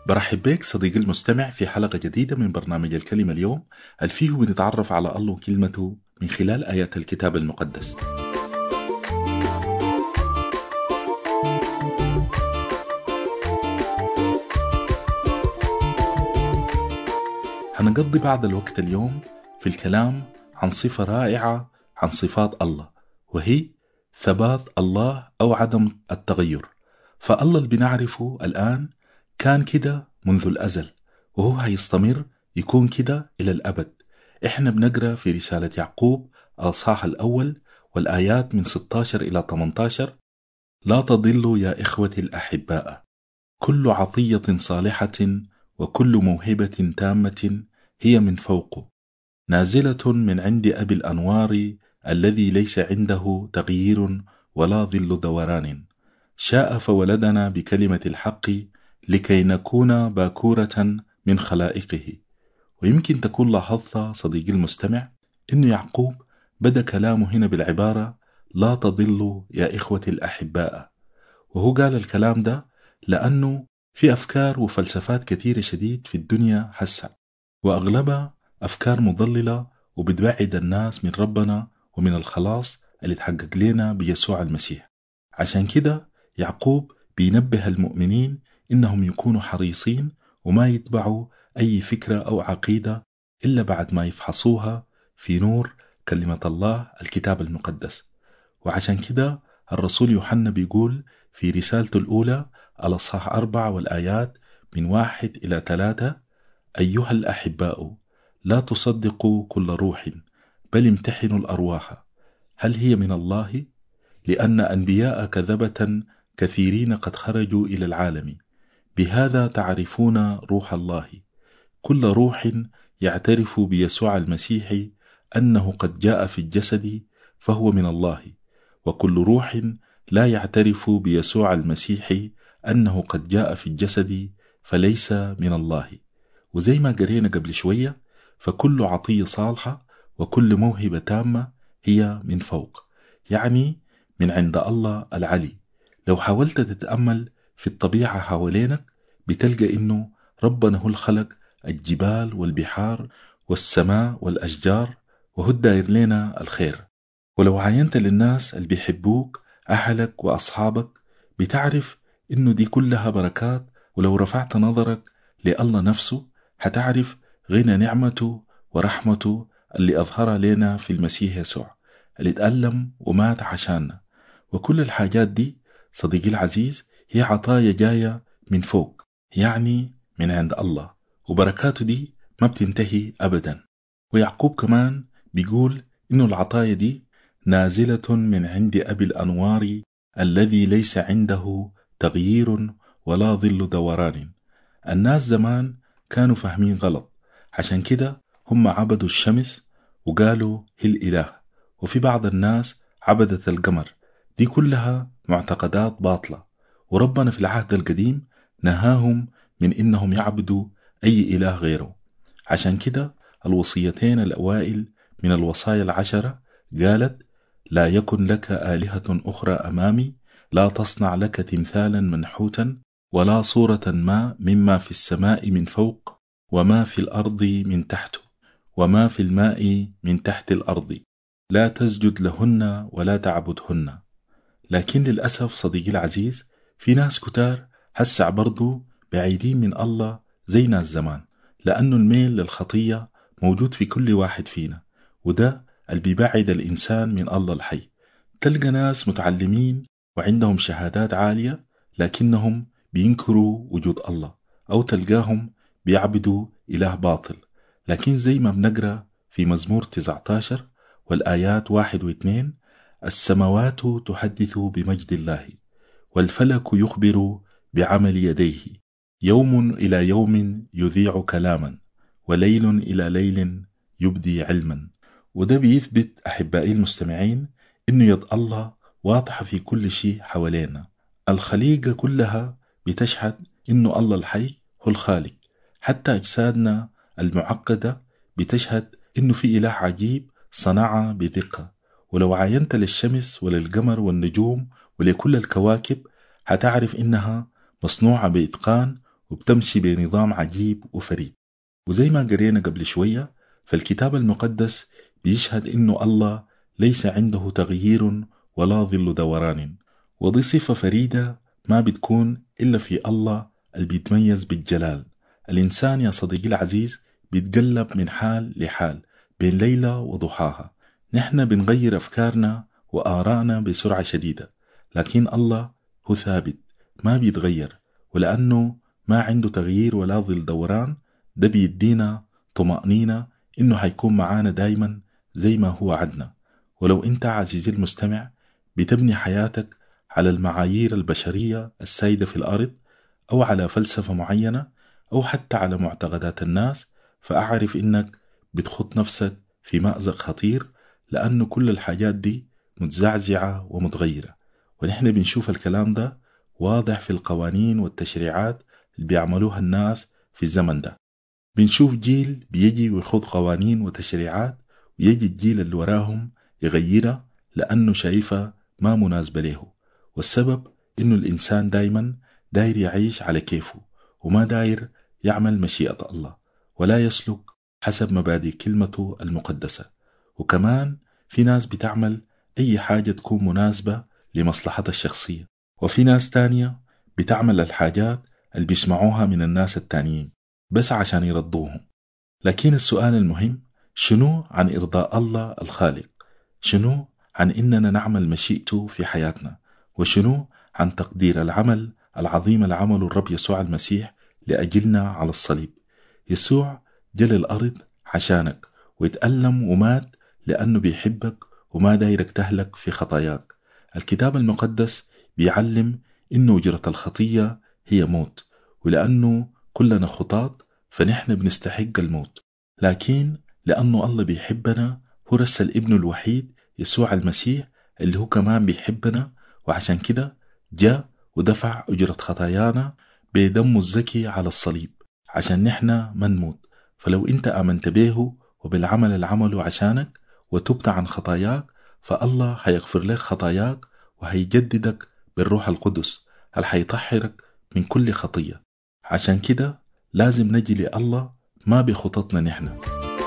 برحب بك صديقي المستمع في حلقة جديدة من برنامج الكلمة اليوم الفيه بنتعرف على الله وكلمته من خلال آيات الكتاب المقدس هنقضي بعض الوقت اليوم في الكلام عن صفة رائعة عن صفات الله وهي ثبات الله أو عدم التغير فالله اللي بنعرفه الآن كان كده منذ الأزل وهو هيستمر يكون كده إلى الأبد إحنا بنقرأ في رسالة يعقوب الأصحاح الأول والآيات من 16 إلى 18 لا تضلوا يا إخوتي الأحباء كل عطية صالحة وكل موهبة تامة هي من فوق نازلة من عند أبي الأنوار الذي ليس عنده تغيير ولا ظل دوران شاء فولدنا بكلمة الحق لكي نكون باكورة من خلائقه ويمكن تكون لاحظت صديقي المستمع أن يعقوب بدأ كلامه هنا بالعبارة لا تضلوا يا إخوتي الأحباء وهو قال الكلام ده لأنه في أفكار وفلسفات كثيرة شديد في الدنيا هسه وأغلبها أفكار مضللة وبتبعد الناس من ربنا ومن الخلاص اللي تحقق لنا بيسوع المسيح عشان كده يعقوب بينبه المؤمنين إنهم يكونوا حريصين وما يتبعوا أي فكرة أو عقيدة إلا بعد ما يفحصوها في نور كلمة الله الكتاب المقدس وعشان كده الرسول يوحنا بيقول في رسالته الأولى الأصحاح أربعة والآيات من واحد إلى ثلاثة أيها الأحباء لا تصدقوا كل روح بل امتحنوا الأرواح هل هي من الله؟ لأن أنبياء كذبة كثيرين قد خرجوا إلى العالم بهذا تعرفون روح الله كل روح يعترف بيسوع المسيح أنه قد جاء في الجسد فهو من الله وكل روح لا يعترف بيسوع المسيح أنه قد جاء في الجسد فليس من الله وزي ما قرينا قبل شوية فكل عطية صالحة وكل موهبة تامة هي من فوق يعني من عند الله العلي لو حاولت تتأمل في الطبيعة حوالينك بتلقى إنه ربنا هو الخلق الجبال والبحار والسماء والأشجار وهو الداير لنا الخير ولو عاينت للناس اللي بيحبوك أهلك وأصحابك بتعرف إنه دي كلها بركات ولو رفعت نظرك لله نفسه هتعرف غنى نعمته ورحمته اللي أظهرها لنا في المسيح يسوع اللي تألم ومات عشاننا وكل الحاجات دي صديقي العزيز هي عطايا جاية من فوق يعني من عند الله وبركاته دي ما بتنتهي أبدا ويعقوب كمان بيقول إنه العطايا دي نازلة من عند أبي الأنوار الذي ليس عنده تغيير ولا ظل دوران الناس زمان كانوا فاهمين غلط عشان كده هم عبدوا الشمس وقالوا هي الإله وفي بعض الناس عبدت القمر دي كلها معتقدات باطلة وربنا في العهد القديم نهاهم من إنهم يعبدوا أي إله غيره عشان كده الوصيتين الأوائل من الوصايا العشرة قالت لا يكن لك آلهة أخرى أمامي لا تصنع لك تمثالا منحوتا ولا صورة ما مما في السماء من فوق وما في الأرض من تحت وما في الماء من تحت الأرض لا تسجد لهن ولا تعبدهن لكن للأسف صديقي العزيز في ناس كتار هسع برضو بعيدين من الله زي ناس زمان لأنه الميل للخطية موجود في كل واحد فينا وده اللي بيبعد الإنسان من الله الحي تلقى ناس متعلمين وعندهم شهادات عالية لكنهم بينكروا وجود الله أو تلقاهم بيعبدوا إله باطل لكن زي ما بنقرأ في مزمور 19 والآيات واحد واثنين السماوات تحدث بمجد الله والفلك يخبر بعمل يديه يوم إلى يوم يذيع كلاما وليل إلى ليل يبدي علما وده بيثبت أحبائي المستمعين إنه يد الله واضحة في كل شيء حوالينا الخليقة كلها بتشهد إنه الله الحي هو الخالق حتى أجسادنا المعقدة بتشهد إنه في إله عجيب صنعها بدقة ولو عاينت للشمس وللقمر والنجوم ولكل الكواكب هتعرف إنها مصنوعة بإتقان وبتمشي بنظام عجيب وفريد وزي ما قرينا قبل شوية فالكتاب المقدس بيشهد إنه الله ليس عنده تغيير ولا ظل دوران ودي صفة فريدة ما بتكون إلا في الله اللي بيتميز بالجلال الإنسان يا صديقي العزيز بيتقلب من حال لحال بين ليلة وضحاها نحن بنغير أفكارنا وآرائنا بسرعة شديدة لكن الله هو ثابت ما بيتغير ولأنه ما عنده تغيير ولا ظل دوران ده بيدينا طمأنينة إنه حيكون معانا دايما زي ما هو عدنا ولو أنت عزيزي المستمع بتبني حياتك على المعايير البشرية السائدة في الأرض أو على فلسفة معينة أو حتى على معتقدات الناس فأعرف إنك بتخط نفسك في مأزق خطير لأنه كل الحاجات دي متزعزعة ومتغيرة ونحن بنشوف الكلام ده واضح في القوانين والتشريعات اللي بيعملوها الناس في الزمن ده بنشوف جيل بيجي ويخوض قوانين وتشريعات ويجي الجيل اللي وراهم يغيرها لأنه شايفها ما مناسبة له والسبب إنه الإنسان دايما داير يعيش على كيفه وما داير يعمل مشيئة الله ولا يسلك حسب مبادئ كلمته المقدسة وكمان في ناس بتعمل أي حاجة تكون مناسبة لمصلحتها الشخصية وفي ناس تانية بتعمل الحاجات اللي بيسمعوها من الناس التانيين بس عشان يرضوهم لكن السؤال المهم شنو عن إرضاء الله الخالق شنو عن إننا نعمل مشيئته في حياتنا وشنو عن تقدير العمل العظيم اللي عمله الرب يسوع المسيح لأجلنا على الصليب يسوع جل الأرض عشانك ويتألم ومات لأنه بيحبك وما دايرك تهلك في خطاياك الكتاب المقدس بيعلم إنه أجرة الخطية هي موت ولأنه كلنا خطاط فنحن بنستحق الموت لكن لأنه الله بيحبنا هو رسل ابنه الوحيد يسوع المسيح اللي هو كمان بيحبنا وعشان كده جاء ودفع أجرة خطايانا بدمه الزكي على الصليب عشان نحن ما نموت فلو انت آمنت به وبالعمل اللي عمله عشانك وتبت عن خطاياك فالله حيغفر لك خطاياك وهيجددك بالروح القدس اللي حيطهرك من كل خطية عشان كده لازم نجي لله ما بخططنا نحن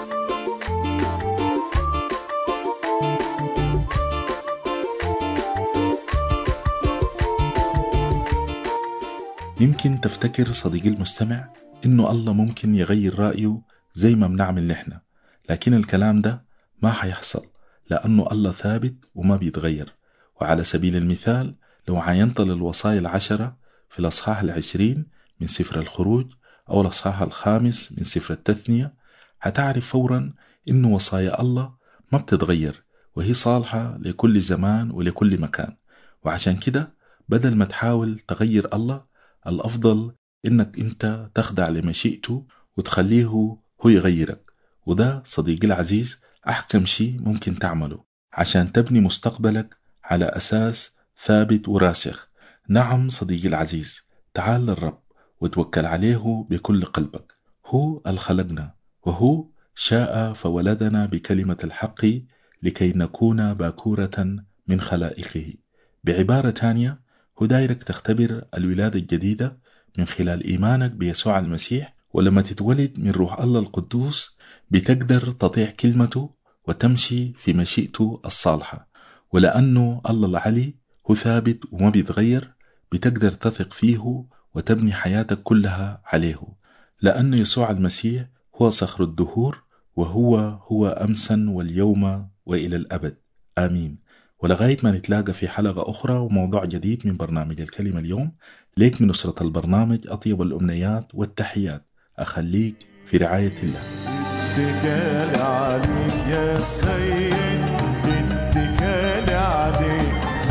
يمكن تفتكر صديقي المستمع إنه الله ممكن يغير رأيه زي ما بنعمل نحن لكن الكلام ده ما حيحصل لأنه الله ثابت وما بيتغير وعلى سبيل المثال لو عاينت للوصايا العشرة في الأصحاح العشرين من سفر الخروج أو الأصحاح الخامس من سفر التثنية هتعرف فورا إنه وصايا الله ما بتتغير وهي صالحة لكل زمان ولكل مكان وعشان كده بدل ما تحاول تغير الله الأفضل إنك أنت تخضع لمشيئته وتخليه هو يغيرك وده صديقي العزيز أحكم شيء ممكن تعمله عشان تبني مستقبلك على أساس ثابت وراسخ نعم صديقي العزيز تعال للرب وتوكل عليه بكل قلبك هو الخلقنا وهو شاء فولدنا بكلمة الحق لكي نكون باكورة من خلائقه بعبارة تانية هو دايرك تختبر الولادة الجديدة من خلال إيمانك بيسوع المسيح ولما تتولد من روح الله القدوس بتقدر تطيع كلمته وتمشي في مشيئته الصالحة ولأنه الله العلي هو ثابت وما بيتغير بتقدر تثق فيه وتبني حياتك كلها عليه لأن يسوع المسيح هو صخر الدهور وهو هو أمسا واليوم وإلى الأبد آمين ولغاية ما نتلاقى في حلقة أخرى وموضوع جديد من برنامج الكلمة اليوم ليك من أسرة البرنامج أطيب الأمنيات والتحيات أخليك في رعاية الله اتكال عليك يا سيد اتكال عليك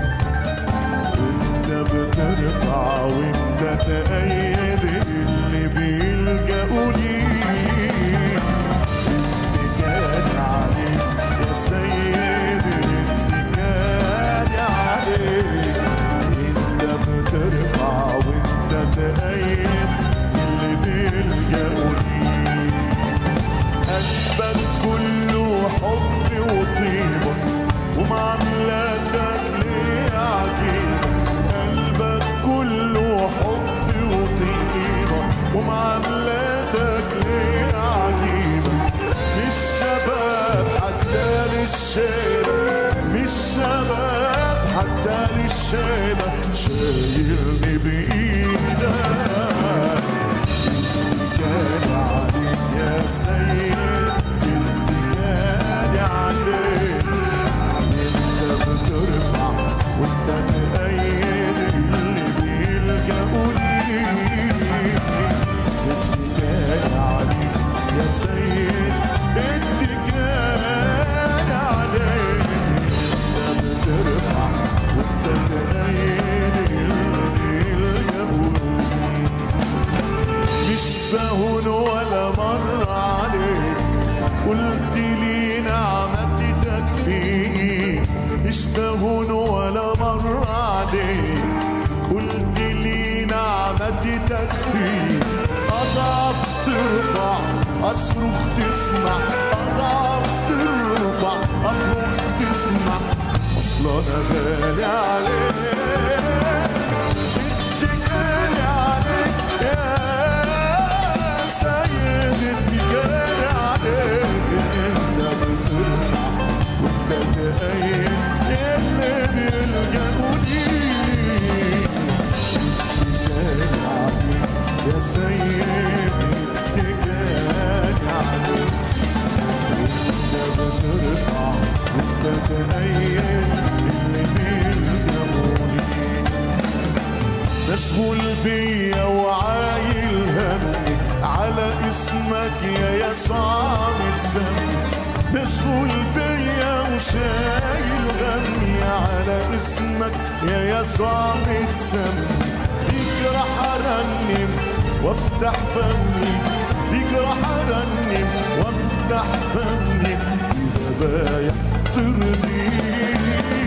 انت بترفع وانت تأيد اللي بيلجأوا ليك اتكال عليك يا سيد اتكال عليك انت بترفع وانت تأيد اللي بيلجأوا ليك قلبك كله حب وطيبة ومعاملاتك ليه عجيبة قلبك كله حب وطيبة معاملاتك ليه عجيبة مش شباب حتى للشيبة مش شباب حتى للشيبة شايلني بإيدك اتكالي عليك يا سيد اتكالي عليك انت بترفع وانت تأيد اللي بيلجأوا ليك اتكالي عليك يا سيد اتكالي عليك انت بترفع وانت تأيد اللي بيلجأوا ليك مش بهون ولا مرة عليك قلت لي نعمتي تكفيني مش بهون ولا مرة عليك قلت لي نعمتي تكفيني أضعف ترفع أصرخ تسمع أضعف ترفع أصرخ تسمع أصلا أنا غالي عليك اتكالي عليك يا سيد اتكالي عليك انت بترفع وانت تأيد اللي بيلجأوا ليك اتكالي عليك يا سيد اتكالي عليك انت بترفع وانت تأيد اللي بيلجأوا ليك مشغول بيا وعايل همي على اسمك يا يسوع متسمي مشغول بيا وشايل غمي على اسمك يا يسوع متسمي بيك راح ارنم وافتح فمي بيك راح ارنم وافتح فمي بذبايح ترضيك